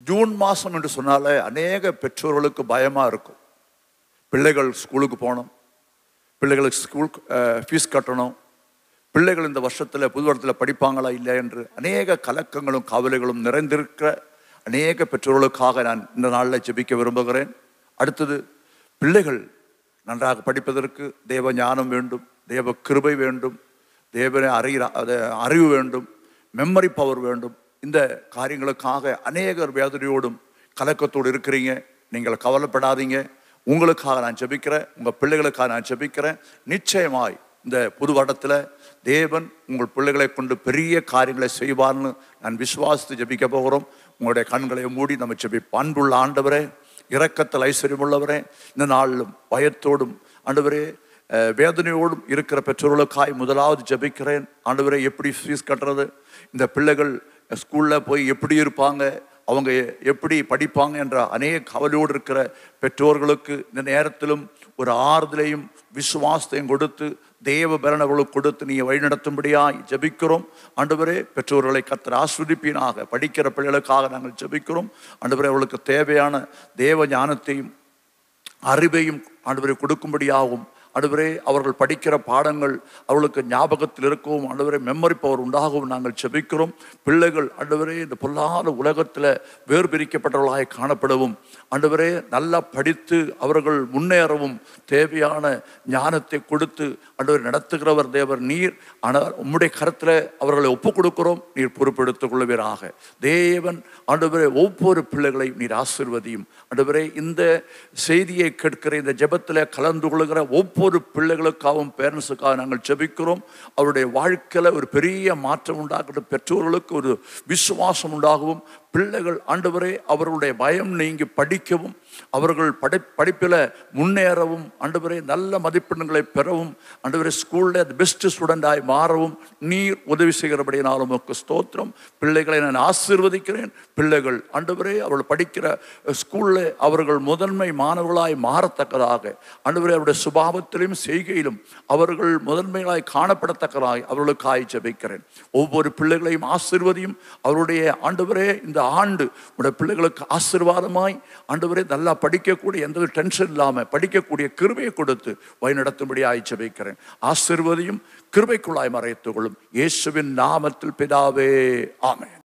June மாதம் என்று சொன்னாலே அநேக பெற்றோர்களுக்கு பயமாக இருக்கும் பிள்ளைகள் ஸ்கூலுக்கு போகணும் பிள்ளைகளுக்கு ஸ்கூல் ஃபீஸ் கட்டணும் பிள்ளைகள் இந்த வருஷத்தில் புது வருடத்தில் படிப்பாங்களா இல்லை என்று அநேக கலக்கங்களும் கவலைகளும் நிறைந்திருக்கிற அநேக பெற்றோர்களுக்காக நான் இந்த நாளில் ஜெபிக்க விரும்புகிறேன் அடுத்தது பிள்ளைகள் நன்றாக படிப்பதற்கு தேவ ஞானம் வேண்டும் தேவ கிருபை வேண்டும் தேவனை அறிகிற அது அறிவு வேண்டும் மெமரி பவர் வேண்டும் இந்த காரியங்களுக்காக அநேகர் வேதனையோடும் கலக்கத்தோடு இருக்கிறீங்க நீங்கள் கவலைப்படாதீங்க உங்களுக்காக நான் ஜெபிக்கிறேன் உங்கள் பிள்ளைகளுக்காக நான் ஜெபிக்கிறேன் நிச்சயமாய் இந்த புது வருடத்தில் தேவன் உங்கள் பிள்ளைகளை கொண்டு பெரிய காரியங்களை செய்வார்னு நான் விசுவாசித்து ஜெபிக்க போகிறோம் உங்களுடைய கண்களை மூடி நம்ம ஜெபி பண்புள்ள ஆண்டவரே இரக்கத்தில் ஐஸ்வர்யமுள்ளவரே இந்த நாளிலும் பயத்தோடும் ஆண்டவரே அஹ், வேதனையோடும் இருக்கிற பெற்றோர்களுக்காய் முதலாவது ஜெபிக்கிறேன் ஆண்டவரே எப்படி ஃபீஸ் கட்டுறது இந்த பிள்ளைகள் ஸ்கூலில் போய் எப்படி இருப்பாங்க அவங்க எப்படி படிப்பாங்க என்ற அநேக கவலையோடு இருக்கிற பெற்றோர்களுக்கு இந்த நேரத்திலும் ஒரு ஆறுதலையும் விசுவாசத்தையும் கொடுத்து தேவ பலனவர்களுக்கு கொடுத்து நீங்க வழிநடத்தும்படியாய் ஜெபிக்கிறோம் ஆண்டவரே பெற்றோர்களை கத்தர் ஆஸ்வதிப்பீனாக படிக்கிற பிள்ளைகளுக்காக நாங்கள் ஜெபிக்கிறோம் ஆண்டவரே அவர்களுக்கு தேவையான தேவ ஞானத்தையும் அறிவையும் ஆண்டவரை கொடுக்கும்படியாகும் ஆண்டவரே அவர்கள் படிக்கிற பாடங்கள் அவர்களுக்கு ஞாபகத்தில் இருக்கவும் ஆண்டவரே மெமரி பவர் உண்டாகவும் நாங்கள் செபிக்கிறோம் பிள்ளைகள் ஆண்டவரே இந்த பொல்லாத உலகத்தில் வேறு பிரிக்கப்பட்டவர்களாய் காணப்படவும் ஆண்டவரே நல்லா படித்து அவர்கள் முன்னேறவும் தேவையான ஞானத்தை கொடுத்து ஆண்டவர் நடத்துகிறவர் தேவர் நீர் ஆனால் உம்முடைய கரத்தில் அவர்களை ஒப்பு கொடுக்கிறோம் நீர் பொறுப்பெடுத்துக் கொள்வீராக தேவன் ஆண்டவரே ஒவ்வொரு பிள்ளைகளையும் நீர் ஆசிர்வதியும் ஆண்டவரே இந்த செய்தியை கேட்கிற இந்த ஜெபத்தில் கலந்து கொள்கிற ஒவ்வொரு பிள்ளைகளுக்காகவும் பேரண்ட்ஸுக்காக நாங்கள் ஜெபிக்கிறோம் அவருடைய வாழ்க்கையில் ஒரு பெரிய மாற்றம் உண்டாகட்டும் பெற்றோர்களுக்கு ஒரு விசுவாசம் உண்டாகவும் பிள்ளைகள் ஆண்டவரே அவர்களுடைய பயம் நீங்கி படிக்கவும் அவர்கள் படி படிப்பில் முன்னேறவும் ஆண்டவரே நல்ல மதிப்பெண்களை பெறவும் ஆண்டவரே ஸ்கூலில் பெஸ்ட் ஸ்டூடெண்டாய் மாறவும் நீர் உதவி செய்கிறபடினாலும் உமக்கு ஸ்தோத்திரம் பிள்ளைகளை நான் ஆசீர்வதிக்கிறேன் பிள்ளைகள் ஆண்டவரே அவர்கள் படிக்கிற ஸ்கூலில் அவர்கள் முதன்மை மாணவர்களாய் மாறத்தக்கதாக ஆண்டவரே அவருடைய சுபாவத்திலும் செய்கையிலும் அவர்கள் முதன்மைகளாய் காணப்படத்தக்கதாய் அவர்களுக்காய் ஜெபிக்கிறேன் ஒவ்வொரு பிள்ளைகளையும் ஆசீர்வதியும் அவருடைய ஆண்டவரே இந்த ஆண்டு உடைய பிள்ளைகளுக்கு ஆசீர்வாதமாய் ஆண்டவரே நல்லா படிக்கக்கூடிய எந்த ஒரு டென்ஷன் இல்லாமல் படிக்கக்கூடிய கிருபையை கொடுத்து வழிநடத்தும்படியாய் ஜெபிக்கிறேன் ஆசீர்வதியும் கிருபைக்குள்ளாய் மறைத்துக் கொள்ளும் இயேசுவின் நாமத்தில் பிதாவே ஆமென்